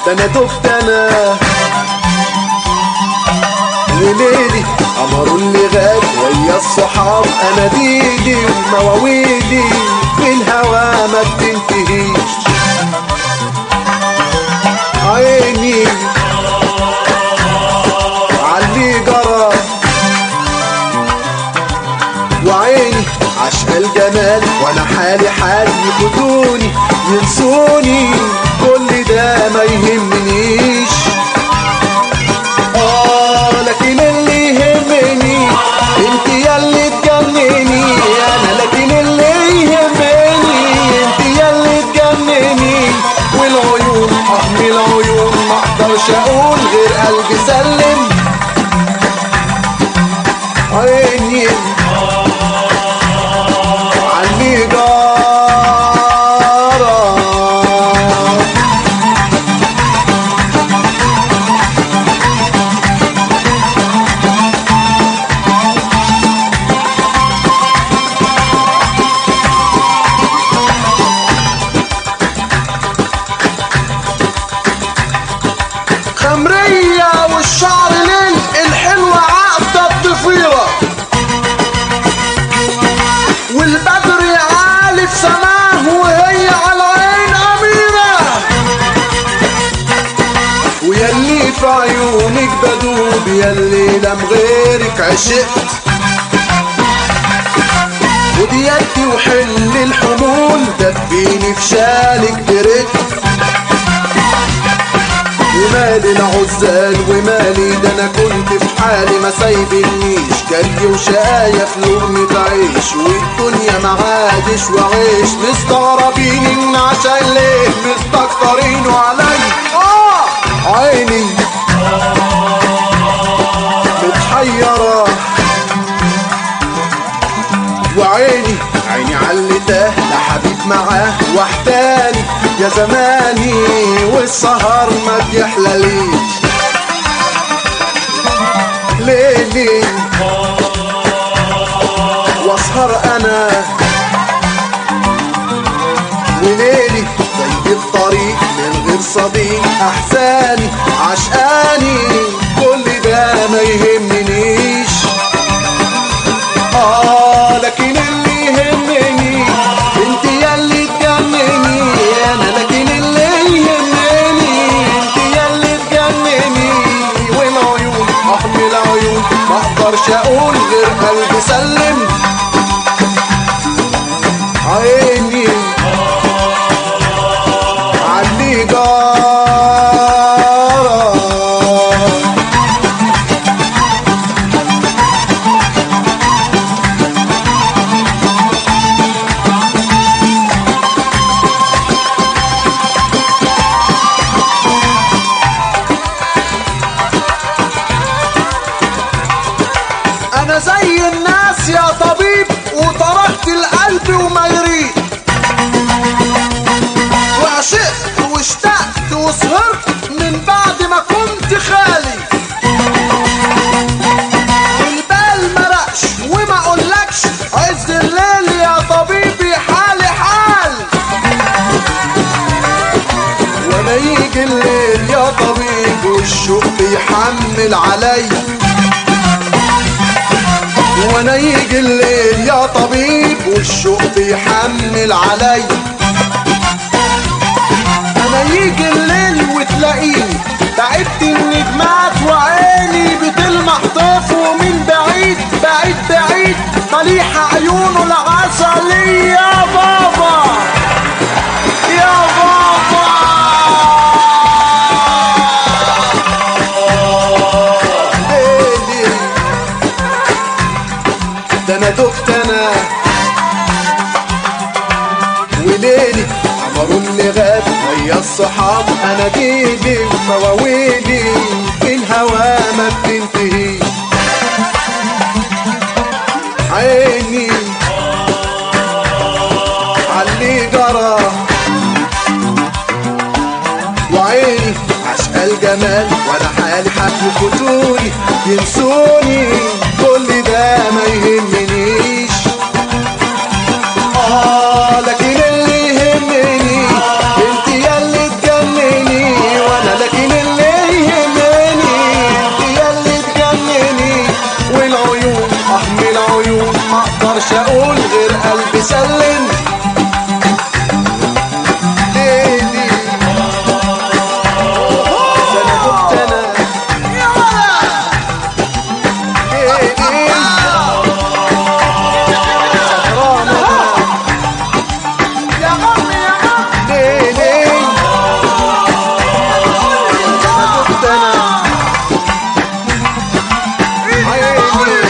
ده انا دخت انا وليلي قمر اللي غاب ويا الصحاب انا ديلي ومواويلي في الهوى ما بتنتهيش عيني علي جرى وعيني عشق الجمال وانا حالي حال يفوتوني ينسوني كل ده ما يهمنيش اه لكن اللي يهمني انت ياللي تجنني انا لكن اللي يهمني انت ياللي تجنني والعيون احمي العيون ما اقدرش اقول غير قلبي سلم عيني عني جارة خمرية والشعر ليل الحلوة عقدة الضفيرة والبدر عالي في سماه وهي على عين أميرة ويلي في عيونك بدوب يلي لم غيرك عشقت ودي يدي وحل الحمول دفيني في شالك بردت ومالي العزال ومالي ده انا كنت في حالي ما سايبنيش جري وشقاية في لقمة عيش والدنيا معادش وعيش مستغربين ان عشان ليه مستكترين علي اه عيني متحيرة وعيني عيني علي تاه لا حبيب معاه وحداني يا زماني والسهر ما بيحلاليش ليلي واسهر انا وليلي زي الطريق من غير صديق احزاني عشقاني كل ده ما يهمنيش اه لكن اللي يهمني انت ياللي تجنني انا لكن اللي يهمني انت ياللي تجنني والعيون احمي العيون ما اقدرش اقول غير قلبي سلم عيني علي جارة انا زي الناس يا طبيب وطرقت القلب وما يريد وعشقت واشتقت وسهرت من بعد ما كنت خالي والبال مرقش وما اقولكش عز الليل يا طبيبي حالي حال وانا يجي الليل يا طبيب والشوق بيحمل عليا وانا يجي الليل يا طبيب والشوق بيحمل علي انا يجي الليل وتلاقيني تعبت النجمات وعيني بتلمح طيف ومن بعيد بعيد بعيد مليحة عيونه العسلية يا بابا يا بابا ليلي ده انا دخت انا وليلي قمر اللي غاب ويا الصحاب انا جيلي ومواويلي في الهوى ما بتنتهيش عيني علي جرى وعيني عشق الجمال وانا حالي حال يفوتوني ينسوني كل ده ما يهمنيش اه لكن اللي يهمني انت ياللي تجنني وانا العيون ما اقدرش اقول غير قلبي سلم ليه ليه ده انا كنت انا ليه ليه سهران انا ليه ليه ده انا كنت انا عيني